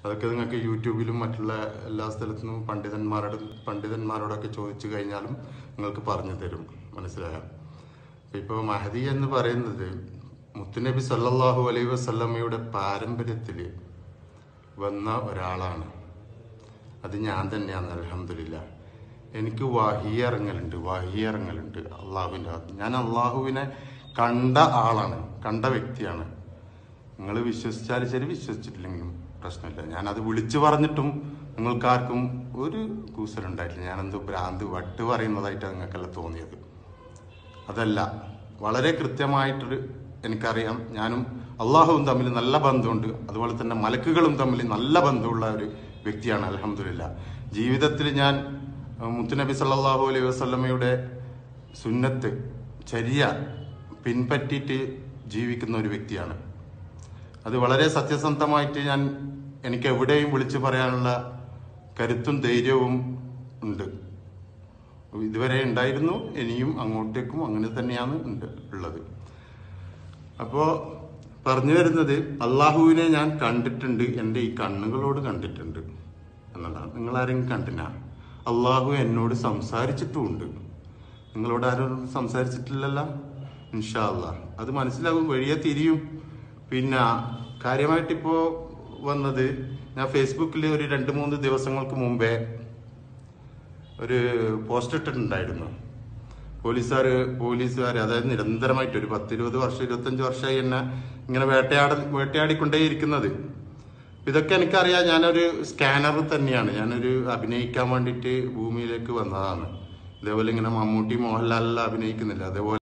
അതൊക്കെ നിങ്ങൾക്ക് യൂട്യൂബിലും മറ്റുള്ള എല്ലാ സ്ഥലത്തുനിന്നും പണ്ഡിതന്മാരോട് പണ്ഡിതന്മാരോടൊക്കെ ചോദിച്ചു കഴിഞ്ഞാലും നിങ്ങൾക്ക് പറഞ്ഞു തരും മനസ്സിലായോ അപ്പൊ ഇപ്പോൾ മഹദി എന്ന് പറയുന്നത് മുത്തുനബി സല്ലല്ലാഹു അലൈഹി വസല്ലമ്മയുടെ പാരമ്പര്യത്തിൽ വന്ന ഒരാളാണ് അത് ഞാൻ തന്നെയാണ് അലഹമില്ല എനിക്ക് വഹി ഇറങ്ങലുണ്ട് വഹി ഇറങ്ങലുണ്ട് അള്ളാഹുവിൻ്റെ ഭാഗത്ത് ഞാൻ അള്ളാഹുവിനെ കണ്ട ആളാണ് കണ്ട വ്യക്തിയാണ് നിങ്ങൾ വിശ്വസിച്ചാലും ശരി വിശ്വസിച്ചിട്ടില്ലെങ്കിലും പ്രശ്നമില്ല ഞാനത് വിളിച്ചു പറഞ്ഞിട്ടും നിങ്ങൾക്കാർക്കും ഒരു കൂസലുണ്ടായിട്ടില്ല ഞാനെന്തോ ഭ്രാന്ത് വട്ട് പറയുന്നതായിട്ട് നിങ്ങൾക്കല്ല തോന്നിയത് അതല്ല വളരെ കൃത്യമായിട്ടൊരു എനിക്കറിയാം ഞാനും അള്ളാഹുവും തമ്മിൽ നല്ല ബന്ധമുണ്ട് അതുപോലെ തന്നെ മലക്കുകളും തമ്മിൽ നല്ല ബന്ധമുള്ള ഒരു വ്യക്തിയാണ് അലഹമില്ല ജീവിതത്തിൽ ഞാൻ അഹ്, മുത്തുനബി സല്ലല്ലാഹു അലൈഹി വസല്ലമയുടെ സുന്നത്ത് ചര്യ പിൻപറ്റിയിട്ട് ജീവിക്കുന്ന ഒരു വ്യക്തിയാണ് അത് വളരെ സത്യസന്ധമായിട്ട് ഞാൻ എനിക്ക് എവിടെയും വിളിച്ചു പറയാനുള്ള കരുത്തും ധൈര്യവും ഉണ്ട് ഇതുവരെ ഉണ്ടായിരുന്നു ഇനിയും അങ്ങോട്ടേക്കും അങ്ങനെ തന്നെയാണ് ഉണ്ട് ഉള്ളത് അപ്പോ പറഞ്ഞു വരുന്നത് അള്ളാഹുവിനെ ഞാൻ കണ്ടിട്ടുണ്ട് എൻ്റെ ഈ കണ്ണുകളോട് കണ്ടിട്ടുണ്ട് എന്നതാണ് നിങ്ങൾ ആരെങ്കിലും കണ്ടിനാ അള്ളാഹു എന്നോട് സംസാരിച്ചിട്ടുമുണ്ട് നിങ്ങളോട് ആരും സംസാരിച്ചിട്ടില്ലല്ലോ ഇൻഷാ അല്ലാ അത് മനസ്സിലാകും വഴിയെ തിരിയും പിന്നെ കാര്യമായിട്ടിപ്പോ വന്നത് ഞാൻ ഫേസ്ബുക്കിൽ ഒരു രണ്ട് മൂന്ന് ദിവസങ്ങൾക്ക് മുമ്പേ ഒരു പോസ്റ്റ് ഇട്ടിട്ടുണ്ടായിരുന്നു പോലീസുകാർ പോലീസുകാർ അതായത് നിരന്തരമായിട്ട് ഒരു പത്തിരുപത് വർഷം ഇരുപത്തഞ്ച് വർഷമായി എന്നെ ഇങ്ങനെ വേട്ടയാട വേട്ടയാടിക്കൊണ്ടേയിരിക്കുന്നത് ഇതൊക്കെ എനിക്കറിയാം ഞാനൊരു സ്കാനർ തന്നെയാണ് ഞാനൊരു അഭിനയിക്കാൻ വേണ്ടിയിട്ട് ഭൂമിയിലേക്ക് വന്നതാണ് ഇതേപോലെ ഇങ്ങനെ മമ്മൂട്ടി മോഹൻലാലെല്ലാം അഭിനയിക്കുന്നില്ല അതേപോലെ